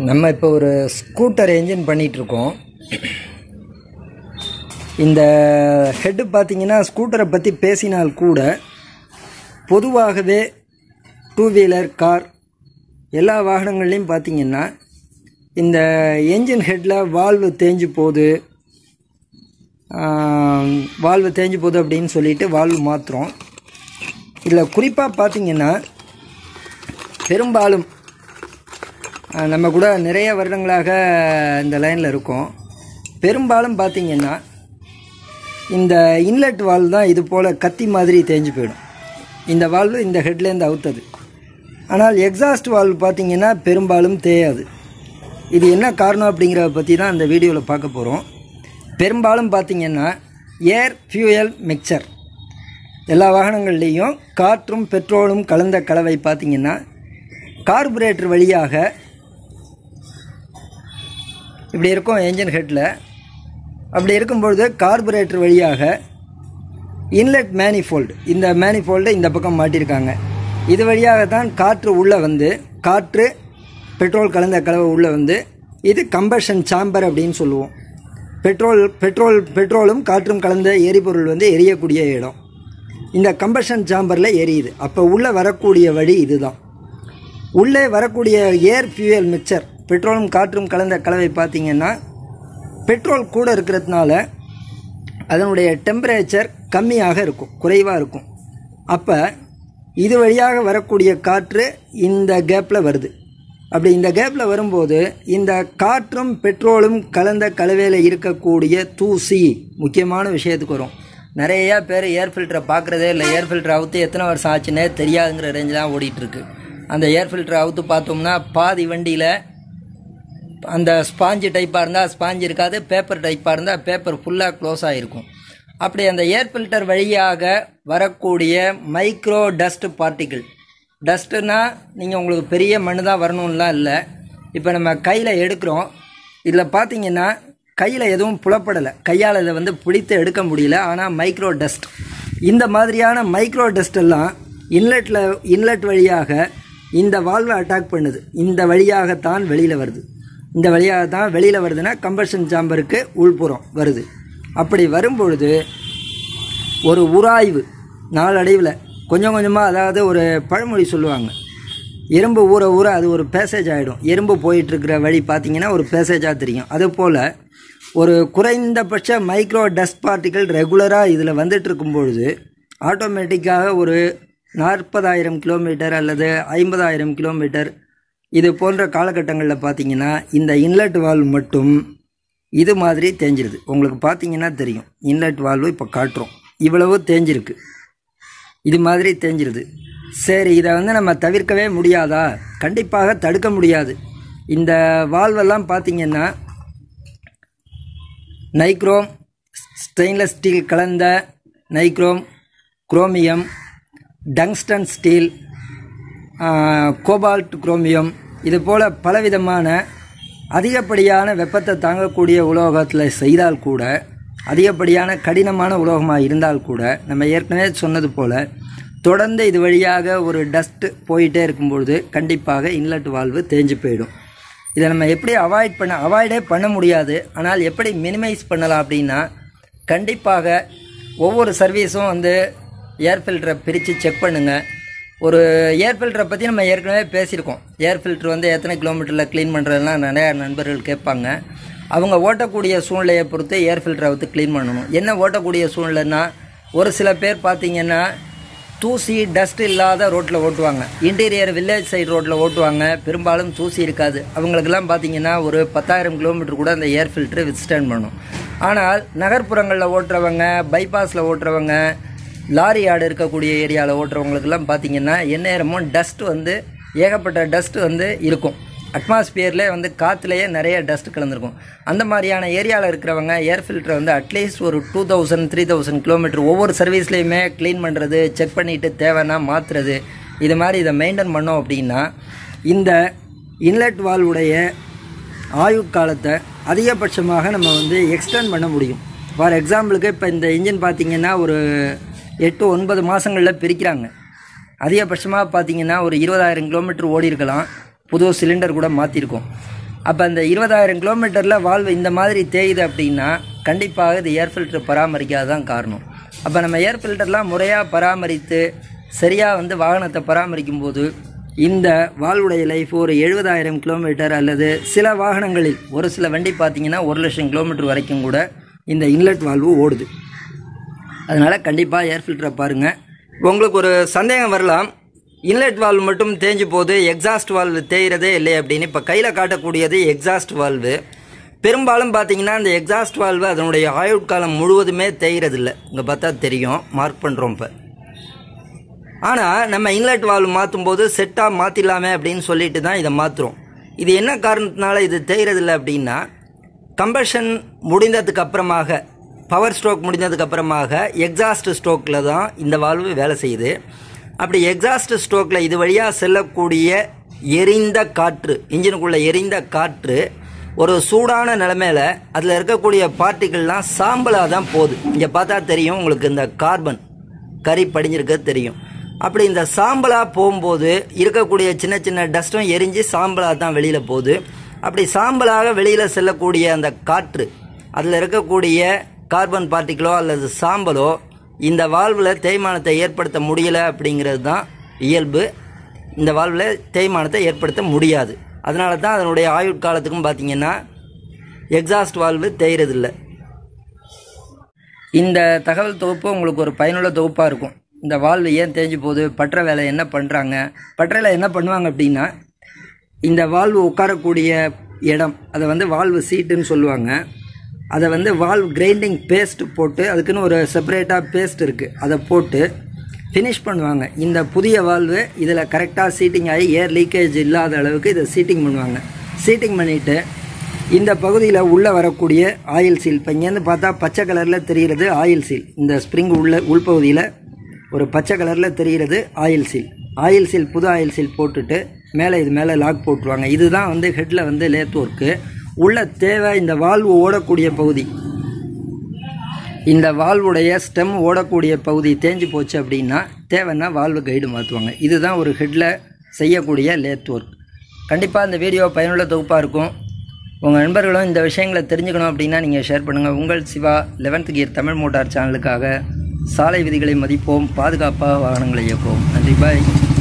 நம்ம இப்போ ஒரு ஸ்கூட்டர் என்ஜின் பண்ணிகிட்ருக்கோம் இந்த ஹெட்டு பார்த்தீங்கன்னா ஸ்கூட்டரை பற்றி பேசினால் கூட பொதுவாகவே டூ வீலர் கார் எல்லா வாகனங்கள்லையும் பார்த்தீங்கன்னா இந்த என்ஜின் ஹெட்டில் வால்வு தேஞ்சு போகுது வால்வு தேஞ்சு போகுது அப்படின்னு சொல்லிட்டு வால்வு மாற்றுறோம் இதில் குறிப்பாக பார்த்தீங்கன்னா பெரும்பாலும் அஹ், நம்ம கூட நிறைய வருடங்களாக இந்த லைனில் இருக்கோம் பெரும்பாலும் பார்த்தீங்கன்னா இந்த இன்லெட் வால்வு தான் இது போல் கத்தி மாதிரி தேஞ்சு போயிடும் இந்த வால்வு இந்த ஹெட்லேருந்து அவுத்தது ஆனால் எக்ஸாஸ்ட் வால்வு பார்த்தீங்கன்னா பெரும்பாலும் தேயாது இது என்ன காரணம் அப்படிங்கிறத பற்றி தான் இந்த வீடியோவில் பார்க்க போகிறோம் பெரும்பாலும் பார்த்தீங்கன்னா ஏர் ஃபியூயல் மிக்சர் எல்லா வாகனங்கள்லேயும் காற்றும் பெட்ரோலும் கலந்த கலவை பார்த்தீங்கன்னா கார்புரேட்டர் வழியாக இப்படி இருக்கும் என்ஜின் ஹெட்டில் அப்படி இருக்கும்பொழுது கார்புரேட்டர் வழியாக இன்லெட் மேனிஃபோல்டு இந்த மேனிஃபோல்டு இந்த பக்கம் மாட்டியிருக்காங்க இது வழியாக தான் காற்று உள்ளே வந்து காற்று பெட்ரோல் கலந்த கலவை உள்ளே வந்து இது கம்பஷன் சாம்பர் அப்படின்னு சொல்லுவோம் பெட்ரோல் பெட்ரோல் பெட்ரோலும் காற்றும் கலந்த எரிபொருள் வந்து எரியக்கூடிய இடம் இந்த கம்பஷன் சாம்பரில் எரியுது அப்போ உள்ளே வரக்கூடிய வழி இதுதான் உள்ளே வரக்கூடிய ஏர் ஃபியூயல் மிக்சர் பெட்ரோலும் காற்றும் கலந்த கலவை பார்த்தீங்கன்னா பெட்ரோல் கூட இருக்கிறதுனால அதனுடைய டெம்பரேச்சர் கம்மியாக இருக்கும் குறைவாக இருக்கும் அப்போ இது வழியாக வரக்கூடிய காற்று இந்த கேப்பில் வருது அப்படி இந்த கேப்பில் வரும்போது இந்த காற்றும் பெட்ரோலும் கலந்த கலவையில் இருக்கக்கூடிய தூசி முக்கியமான விஷயத்துக்கு வரும் நிறையா பேர் ஏர் ஃபில்டரை பார்க்குறதே இல்லை ஏர் ஃபில்டர் அவுத்து எத்தனை வருஷம் ஆச்சுன்னே தெரியாதுங்கிற ரேஞ்சு தான் ஓடிட்டுருக்கு அந்த ஏர் ஃபில்டரை அவுத்து பார்த்தோம்னா பாதி வண்டியில் அந்த ஸ்பாஞ்சு டைப்பாக இருந்தால் ஸ்பாஞ்சு இருக்காது பேப்பர் டைப்பாக இருந்தால் பேப்பர் ஃபுல்லாக க்ளோஸ் ஆகிருக்கும் அப்படி அந்த ஏர் ஃபில்டர் வழியாக வரக்கூடிய மைக்ரோ டஸ்ட் பார்ட்டிகிள் டஸ்ட்டுனா நீங்கள் உங்களுக்கு பெரிய மண் தான் வரணும்லாம் இல்லை இப்போ நம்ம கையில் எடுக்கிறோம் இதில் பார்த்தீங்கன்னா கையில் எதுவும் புலப்படலை கையால் இதை வந்து பிடித்து எடுக்க முடியல ஆனால் மைக்ரோ டஸ்ட் இந்த மாதிரியான மைக்ரோ டஸ்ட் எல்லாம் இன்லெட்டில் இன்லெட் வழியாக இந்த வால்வை அட்டாக் பண்ணுது இந்த வழியாகத்தான் வெளியில் வருது இந்த வழியாக தான் வெளியில் வருதுன்னா கம்பஷன் சாம்பருக்கு உள்புறம் வருது அப்படி வரும்பொழுது ஒரு உராய்வு நாளடைவில் கொஞ்சம் கொஞ்சமாக அதாவது ஒரு பழமொழி சொல்லுவாங்க எறும்பு ஊற ஊற அது ஒரு பேசேஜ் ஆகிடும் எறும்பு போயிட்டுருக்கிற வழி பார்த்தீங்கன்னா ஒரு பேசேஜாக தெரியும் அதுபோல் ஒரு குறைந்தபட்ச மைக்ரோ டஸ்ட் பார்ட்டிகள் ரெகுலராக இதில் வந்துட்டு இருக்கும் பொழுது ஆட்டோமேட்டிக்காக ஒரு நாற்பதாயிரம் கிலோமீட்டர் அல்லது ஐம்பதாயிரம் கிலோமீட்டர் இது போன்ற காலகட்டங்களில் பார்த்தீங்கன்னா இந்த இன்லெட் வால்வ் மட்டும் இது மாதிரி தேஞ்சிருது உங்களுக்கு பார்த்தீங்கன்னா தெரியும் இன்லெட் வால்வு இப்போ காட்டுறோம் இவ்வளவு தேஞ்சிருக்கு இது மாதிரி தேஞ்சிருது சரி இதை வந்து நம்ம தவிர்க்கவே முடியாதா கண்டிப்பாக தடுக்க முடியாது இந்த வால்வெல்லாம் பார்த்தீங்கன்னா நைக்ரோம் ஸ்டெயின்லெஸ் ஸ்டீல் கலந்த nichrome chromium tungsten steel cobalt chromium இது போல் பலவிதமான அதிகப்படியான வெப்பத்தை தாங்கக்கூடிய உலோகத்தில் செய்தால் கூட அதிகப்படியான கடினமான உலோகமாக இருந்தால் கூட நம்ம ஏற்கனவே சொன்னது போல் தொடர்ந்து இது வழியாக ஒரு டஸ்ட்டு போயிட்டே இருக்கும்பொழுது கண்டிப்பாக இன்லெட் வால்வு தேஞ்சு போயிடும் இதை நம்ம எப்படி அவாய்ட் பண்ண அவாய்டே பண்ண முடியாது ஆனால் எப்படி மினிமைஸ் பண்ணலாம் அப்படின்னா கண்டிப்பாக ஒவ்வொரு சர்வீஸும் வந்து ஏர் ஃபில்டரை பிரித்து செக் பண்ணுங்கள் ஒரு ஏர் ஃபில்டரை பற்றி நம்ம ஏற்கனவே பேசியிருக்கோம் ஏர் ஃபில்டர் வந்து எத்தனை கிலோமீட்டரில் க்ளீன் பண்ணுறதுலாம் நிறையா நண்பர்கள் கேட்பாங்க அவங்க ஓட்டக்கூடிய சூழ்நிலையை பொறுத்து ஏர் ஃபில்டரை வந்து க்ளீன் பண்ணணும் என்ன ஓட்டக்கூடிய சூழ்நிலைன்னா ஒரு சில பேர் பார்த்தீங்கன்னா தூசி டஸ்ட் இல்லாத ரோட்டில் ஓட்டுவாங்க இன்டீரியர் வில்லேஜ் சைடு ரோட்டில் ஓட்டுவாங்க பெரும்பாலும் தூசி இருக்காது அவங்களுக்கெல்லாம் பார்த்தீங்கன்னா ஒரு பத்தாயிரம் கிலோமீட்டர் கூட அந்த ஏர் ஃபில்டர் வித்ஸ்டாண்ட் பண்ணும் ஆனால் நகர்ப்புறங்களில் ஓட்டுறவங்க பைபாஸில் ஓட்டுறவங்க லாரி ஆடு இருக்கக்கூடிய ஏரியாவில் ஓட்டுறவங்களுக்கெல்லாம் பார்த்தீங்கன்னா எந்நேரமும் டஸ்ட் வந்து ஏகப்பட்ட டஸ்ட் வந்து இருக்கும் அட்மாஸ்பியர்லேயே வந்து காற்றுலேயே நிறைய டஸ்ட் கலந்துருக்கும் அந்த மாதிரியான ஏரியாவில் இருக்கிறவங்க ஏர் ஃபில்டரை வந்து அட்லீஸ்ட் ஒரு two thousand three thousand kilometre ஒவ்வொரு சர்வீஸ்லேயுமே க்ளீன் பண்ணுறது செக் பண்ணிவிட்டு தேவைன்னா மாற்றுறது இது மாதிரி இதை மெயின்டைன் பண்ணோம் அப்படின்னா இந்த இன்லெட் வால்வுடைய ஆயுட்காலத்தை அதிகபட்சமாக நம்ம வந்து எக்ஸ்டெண்ட் பண்ண முடியும் ஃபார் எக்ஸாம்பிளுக்கு இப்போ இந்த இன்ஜின் பார்த்தீங்கன்னா ஒரு எட்டு ஒன்பது மாதங்களில் பிரிக்கிறாங்க அதிகபட்சமாக பார்த்தீங்கன்னா ஒரு இருபதாயிரம் கிலோமீட்டர் ஓடி இருக்கலாம் புது சிலிண்டர் கூட மாற்றிருக்கோம் அப்போ அந்த இருபதாயிரம் கிலோமீட்டரில் வால்வு இந்த மாதிரி தேயுது அப்படின்னா கண்டிப்பாக இது ஏர் ஃபில்டர் பராமரிக்காதான் காரணம் அப்போ நம்ம ஏர் ஃபில்டர்லாம் முறையாக பராமரித்து சரியாக வந்து வாகனத்தை பராமரிக்கும் போது இந்த வால்வுடைய லைஃப் ஒரு எழுபதாயிரம் கிலோமீட்டர் அல்லது சில வாகனங்களில் ஒரு சில வண்டி பார்த்தீங்கன்னா ஒரு லட்சம் கிலோமீட்டர் வரைக்கும் கூட இந்த இன்லெட் வால்வு ஓடுது அதனால் கண்டிப்பாக ஏர் ஃபில்டரை பாருங்கள் உங்களுக்கு ஒரு சந்தேகம் வரலாம் இன்லெட் வால்வு மட்டும் தேஞ்சு போகுது எக்ஸாஸ்ட் வால்வு தேய்கிறதே இல்லை அப்படின்னு இப்போ கையில் காட்டக்கூடியது எக்ஸாஸ்ட் வால்வு பெரும்பாலும் பார்த்தீங்கன்னா இந்த எக்ஸாஸ்ட் வால்வு அதனுடைய ஆயுட்காலம் முழுவதுமே தேய்கிறதில்ல இங்கே பார்த்தா தெரியும் மார்க் பண்ணுறோம் இப்போ ஆனால் நம்ம இன்லெட் வால்வு மாற்றும் போது செட்டாக மாற்றிடலாமே அப்படின்னு சொல்லிட்டு தான் இதை மாற்றுறோம் இது என்ன காரணத்தினால இது தேய்கிறதில்ல அப்படின்னா கம்பஷன் முடிந்ததுக்கு அப்புறமாக பவர் ஸ்ட்ரோக் முடிந்ததுக்கு அப்புறமாக எக்ஸாஸ்ட் ஸ்ட்ரோக்கில் தான் இந்த வால்வு வேலை செய்யுது அப்படி எக்ஸாஸ்ட் ஸ்ட்ரோக்கில் இது வழியாக செல்லக்கூடிய எரிந்த காற்று இன்ஜினுக்குள்ளே எரிந்த காற்று ஒரு சூடான நிலமையில அதில் இருக்கக்கூடிய பார்ட்டிகள்லாம் சாம்பலாக தான் போகுது இங்கே பார்த்தா தெரியும் உங்களுக்கு இந்த கார்பன் கறி படிஞ்சிருக்கிறது தெரியும் அப்படி இந்த சாம்பலாக போகும்போது இருக்கக்கூடிய சின்ன சின்ன டஸ்ட்டும் எரிஞ்சு சாம்பலாக தான் வெளியில் போகுது அப்படி சாம்பலாக வெளியில் செல்லக்கூடிய அந்த காற்று அதில் இருக்கக்கூடிய கார்பன் பார்ட்டிகளோ அல்லது சாம்பலோ இந்த வால்வில் தேய்மானத்தை ஏற்படுத்த முடியலை அப்படிங்கிறது தான் இயல்பு இந்த வால்வில் தேய்மானத்தை ஏற்படுத்த முடியாது அதனால தான் அதனுடைய ஆயுட்காலத்துக்கும் பார்த்தீங்கன்னா எக்ஸாஸ்ட் வால்வு தேய்றதில்லை இந்த தகவல் தொகுப்பு உங்களுக்கு ஒரு பயனுள்ள தொகுப்பாக இருக்கும் இந்த வால்வு ஏன் தேஞ்சு போகுது பற்ற வேலை என்ன பண்ணுறாங்க பற்றையில் என்ன பண்ணுவாங்க அப்படின்னா இந்த வால்வு உட்காரக்கூடிய இடம் அதை வந்து வால்வு சீட்டுன்னு சொல்லுவாங்க அதை வந்து வால்வ் கிரைண்டிங் பேஸ்ட் போட்டு அதுக்குன்னு ஒரு செப்பரேட்டாக பேஸ்ட் இருக்குது அதை போட்டு ஃபினிஷ் பண்ணுவாங்க இந்த புதிய வால்வு இதில் கரெக்டாக சீட்டிங் ஆகி ஏர் லீக்கேஜ் இல்லாத அளவுக்கு இதை சீட்டிங் பண்ணுவாங்க சீட்டிங் பண்ணிவிட்டு இந்த பகுதியில் உள்ளே வரக்கூடிய ஆயில் சீல் இப்போ இங்கேருந்து பார்த்தா பச்சை கலரில் தெரிகிறது ஆயில் சீல் இந்த ஸ்ப்ரிங் உள்ள உள்பகுதியில் ஒரு பச்சை கலரில் தெரிகிறது ஆயில் சீல் ஆயில் சீல் புது ஆயில் சீல் போட்டுட்டு மேலே இது மேலே லாக் போட்டுருவாங்க இதுதான் வந்து ஹெட்டில் வந்து லேத் ஒர்க்கு உள்ள தேவை இந்த வால்வு ஓடக்கூடிய பகுதி இந்த வால்வுடைய ஸ்டெம் ஓடக்கூடிய பகுதி தேஞ்சு போச்சு அப்படின்னா தேவைன்னா வால்வு கைடு மாற்றுவாங்க இதுதான் ஒரு ஹெட்டில் செய்யக்கூடிய லேத் ஒர்க் கண்டிப்பாக இந்த வீடியோ பயனுள்ள தொகுப்பாக இருக்கும் உங்கள் நண்பர்களும் இந்த விஷயங்களை தெரிஞ்சுக்கணும் அப்படின்னா நீங்கள் ஷேர் பண்ணுங்கள் உங்கள் Siva eleventh gear Tamil motor சேனலுக்காக சாலை விதிகளை மதிப்போம் பாதுகாப்பாக வாகனங்களை இயக்குவோம் நன்றி பாய்